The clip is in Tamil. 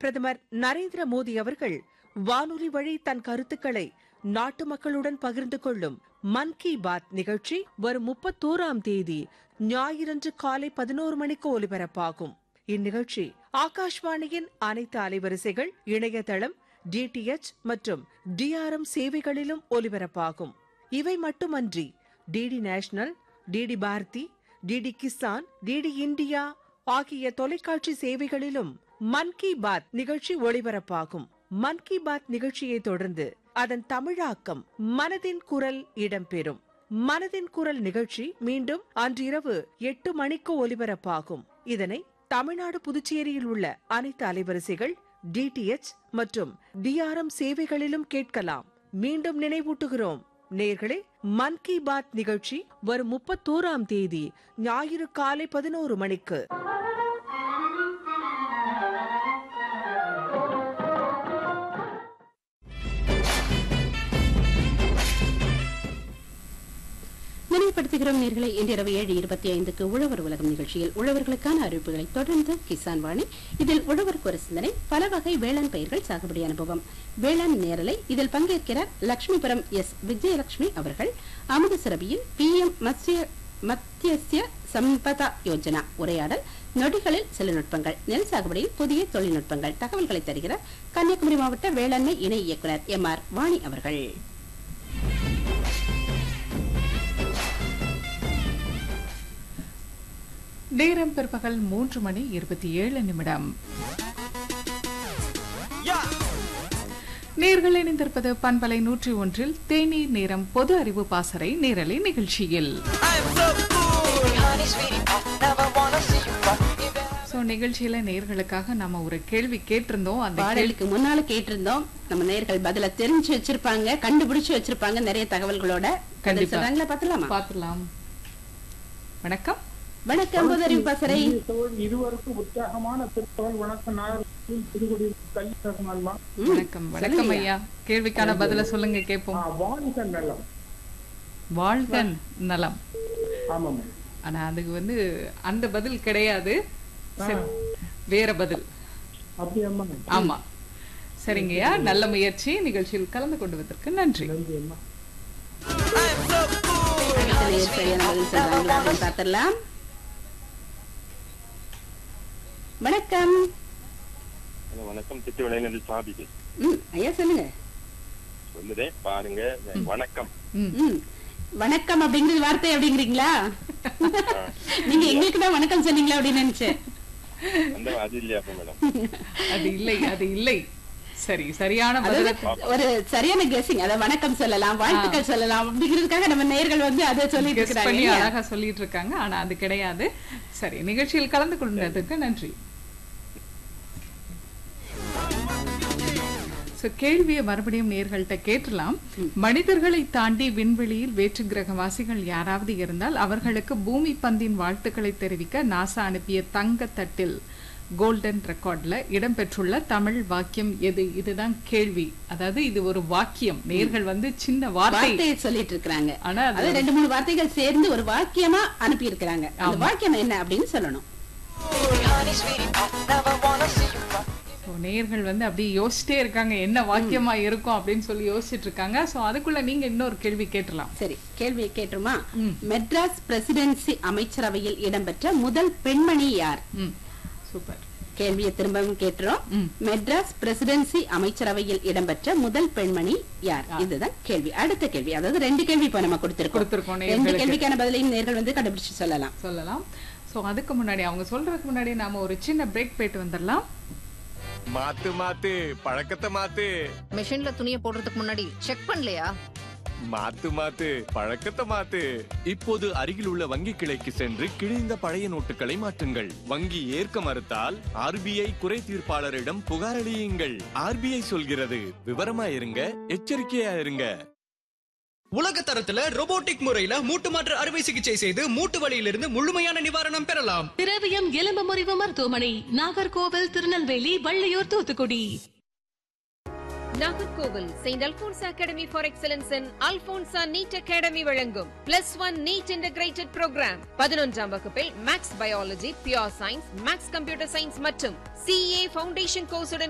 பிரதமர் நரேந்திர மோடி அவர்கள் வானொலி வழி தன் கருத்துக்களை நாட்டு மக்களுடன் பகிர்ந்து கொள்ளும் மன் கி பாத் நிகழ்ச்சி வரும் முப்பத்தோராம் தேதி ஞாயிறன்று காலை பதினோரு மணிக்கு ஒலிபரப்பாகும் இந்நிகழ்ச்சி ஆகாஷ்வாணியின் அனைத்து அலைவரிசைகள் இணையதளம் டிடிஎச் மற்றும் டிஆர்எம் சேவைகளிலும் ஒலிபரப்பாகும் இவை மட்டுமன்றி DD national DD Bharati DD Kisan DD India ஆகிய தொலைக்காட்சி சேவைகளிலும் மன் கி பாத் நிகழ்ச்சி ஒளிபரப்பாகும் மன் கி பாத் நிகழ்ச்சியை தொடர்ந்து அதன் தமிழாக்கம் மனதின் குரல் இடம்பெறும் மனதின் குரல் நிகழ்ச்சி மீண்டும் அன்றிரவு எட்டு மணிக்கு ஒலிபரப்பாகும் இதனை தமிழ்நாடு புதுச்சேரியில் உள்ள அனைத்து அலைவரிசைகள் டிடிஎச் மற்றும் டிஆர்எம் சேவைகளிலும் கேட்கலாம் மீண்டும் நினைவூட்டுகிறோம் நேர்களே மன் கி பாத் நிகழ்ச்சி வரும் முப்பத்தோராம் தேதி ஞாயிறு காலை பதினோரு மணிக்கு நினைவுபடுத்துகிறோம் நேர்களை இன்றிரவு ஏழு இருபத்தி ஐந்துக்கு உழவர் உலகம் நிகழ்ச்சியில் உழவர்களுக்கான அறிவிப்புகளை தொடர்ந்து கிசான் வாணி இதில் உழவருக்கு ஒரு சிந்தனை பல வகை வேளாண் பயிர்கள் சாகுபடி அனுபவம் வேளாண் நேரலை இதில் பங்கேற்கிறார் லட்சுமிபுரம் எஸ் விஜயலட்சுமி அவர்கள் அமுதசுரபியில் பி எம் மத்ய மத்தியஸ்ய சம்பதா யோஜனா உரையாடல் நொடிகளில் சில நுட்பங்கள் நெல் சாகுபடியில் புதிய தொழில்நுட்பங்கள் தகவல்களை தருகிறார் கன்னியாகுமரி மாவட்ட வேளாண்மை இணை இயக்குனர் எம் ஆர் வாணி அவர்கள் நேரம் பிற்பகல் மூன்று மணி இருபத்தி ஏழு நிமிடம் நேர்கள் இணைந்திருப்பது பண்பலை நூற்றி ஒன்றில் தேநீர் நேரம் பொது அறிவு பாசறை நேரலை நிகழ்ச்சியில் சோ நிகழ்ச்சியில நேர்களுக்காக நம்ம ஒரு கேள்வி கேட்டிருந்தோம் அந்த கேள்வி பாடலுக்கு முன்னால கேட்டிருந்தோம் நம்ம நேர்கள் பதில தெரிஞ்சு வச்சிருப்பாங்க கண்டுபிடிச்சு வச்சிருப்பாங்க நிறைய தகவல்களோட பதில் கண்டிப்பா. சொல்றாங்களா பாத்துலாமா பார்த்துலாம் வணக்கம் வணக்கம் பொதறிவு பசறை தோழ் இருவருக்கும் உற்சாகமான திருத்தவள் வணக்கம் நான் புதுக்குடி கல்யாணமா வணக்கம் வணக்கம் ஐயா கேள்விக்கான பதில சொல்லுங்க கேட்போம் வாழ்க நலம் வாழ்க நலம் ஆமாம் ஆனா அதுக்கு வந்து அந்த பதில் கிடையாது சரி, வேற பதில் அப்படியம்மா ஆமா சரிங்கய்யா நல்ல முயற்சி நிகழ்ச்சியில் கலந்து கொண்டதற்கு நன்றி நன்றி அம்மா அடுத்த நேர் சரியான பதில் சொல்றாங்களா அப்படின்னு பாத்திரலாம் வணக்கம் ஹலோ வணக்கம் திட்டு விளைநிலை சாபிது ம் ஐயா சொல்லுங்க சொல்லுதே பாருங்க வணக்கம் ம். ம் வணக்கம் அப்படிங்கிறது வார்த்தை அப்படிங்கிறீங்களா நீங்க எங்களுக்கு தான் வணக்கம் சொன்னீங்களா அப்படின்னு நினைச்சேன் அந்த அது இல்லையா அப்ப மேடம் அது இல்லை அது இல்லை சரி சரியான பதில அதாவது ஒரு சரியான கெஸிங் அத வணக்கம் சொல்லலாம் வாழ்த்துக்கள் சொல்லலாம் அப்படிங்கிறதுக்காக நம்ம நேர்கள் வந்து அதை சொல்லிட்டு கெஸ் பண்ணி இருக்கிறாங்க அழகா சொல்லிட்டு இருக்காங்க ஆனா அது கிடையாது சரி நிகழ்ச்சியில் கலந்து கொண்டதற்கு நன்றி So, கேள்வியை மறுபடியும் நேர்கள்ட்ட கேட்டலாம் மனிதர்களை தாண்டி விண்வெளியில் வேற்று கிரகவாசிகள் யாராவது இருந்தால் அவர்களுக்கு பூமி பந்தின் வாழ்த்துக்களை தெரிவிக்க நாசா அனுப்பிய தங்க தட்டில் கோல்டன் ரெக்கார்ட்ல இடம்பெற்றுள்ள தமிழ் வாக்கியம் எது இதுதான் கேள்வி அதாவது இது ஒரு வாக்கியம் நேர்கள் வந்து சின்ன வார்த்தை வார்த்தையை சொல்லிட்டு இருக்காங்க ஆனா அது அது ரெண்டு மூணு வார்த்தைகள் சேர்ந்து ஒரு வாக்கியமா அனுப்பி இருக்கிறாங்க அந்த வாக்கியம் என்ன அப்படின்னு சொல்லணும் So, நேயர்கள் வந்து அப்படியே யோசிச்சிட்டே இருக்காங்க என்ன வாக்கியமா இருக்கும் அப்படின்னு சொல்லி யோசிச்சுட்டு இருக்காங்க சோ அதுக்குள்ள நீங்க இன்னொரு கேள்வி கேட்டலாம் சரி கேள்வியை கேட்டுருமா மெட்ராஸ் பிரசிடென்சி அமைச்சரவையில் இடம்பெற்ற முதல் பெண்மணி யார் ம் சூப்பர் கேள்வியை திரும்பவும் கேட்டுறோம் ம். மெட்ராஸ் பிரசிடென்சி அமைச்சரவையில் இடம்பெற்ற முதல் பெண்மணி யார் இதுதான் கேள்வி அடுத்த கேள்வி அதாவது ரெண்டு கேள்வி இப்ப நம்ம கொடுத்திருக்கோம் கொடுத்திருக்கோம் ரெண்டு நேயர்களுக்கு. கேள்விக்கான பதிலையும் நேர்கள் வந்து கண்டுபிடிச்சு சொல்லலாம் சொல்லலாம் சோ அதுக்கு முன்னாடி அவங்க சொல்றதுக்கு முன்னாடி நாம ஒரு சின்ன பிரேக் போயிட்டு வந்துடலாம் மாத்து மாத்து பழக்கத்தை மாத்து மிஷின்ல துணியை போடுறதுக்கு முன்னாடி செக் பண்ணலையா மாத்து மாத்து பழக்கத்தை மாத்து இப்போது அருகில் உள்ள வங்கி கிளைக்கு சென்று கிழிந்த பழைய நோட்டுகளை மாற்றுங்கள் வங்கி ஏற்க மறுத்தால் ஆர்பிஐ குறை தீர்ப்பாளரிடம் புகாரளியுங்கள் ஆர்பிஐ சொல்கிறது விவரமா இருங்க எச்சரிக்கையா இருங்க உலக தரத்துல robotic முறையில மூட்டு மாற்று அறுவை சிகிச்சை செய்து மூட்டு வலியிலிருந்து முழுமையான நிவாரணம் பெறலாம் திரவியம் எலும்பு முறிவு மருத்துவமனை Nagercoil Tirunelveli Valliyur Thoothukudi Nagercoil Saint Alphonse academy for excellence in Alphonsa NEET academy வழங்கும் plus one NEET integrated programme பதினொன்றாம் வகுப்பில் maths biology pure science maths computer science மற்றும் சிஏ ஃபவுண்டேஷன் கோர்ஸுடன்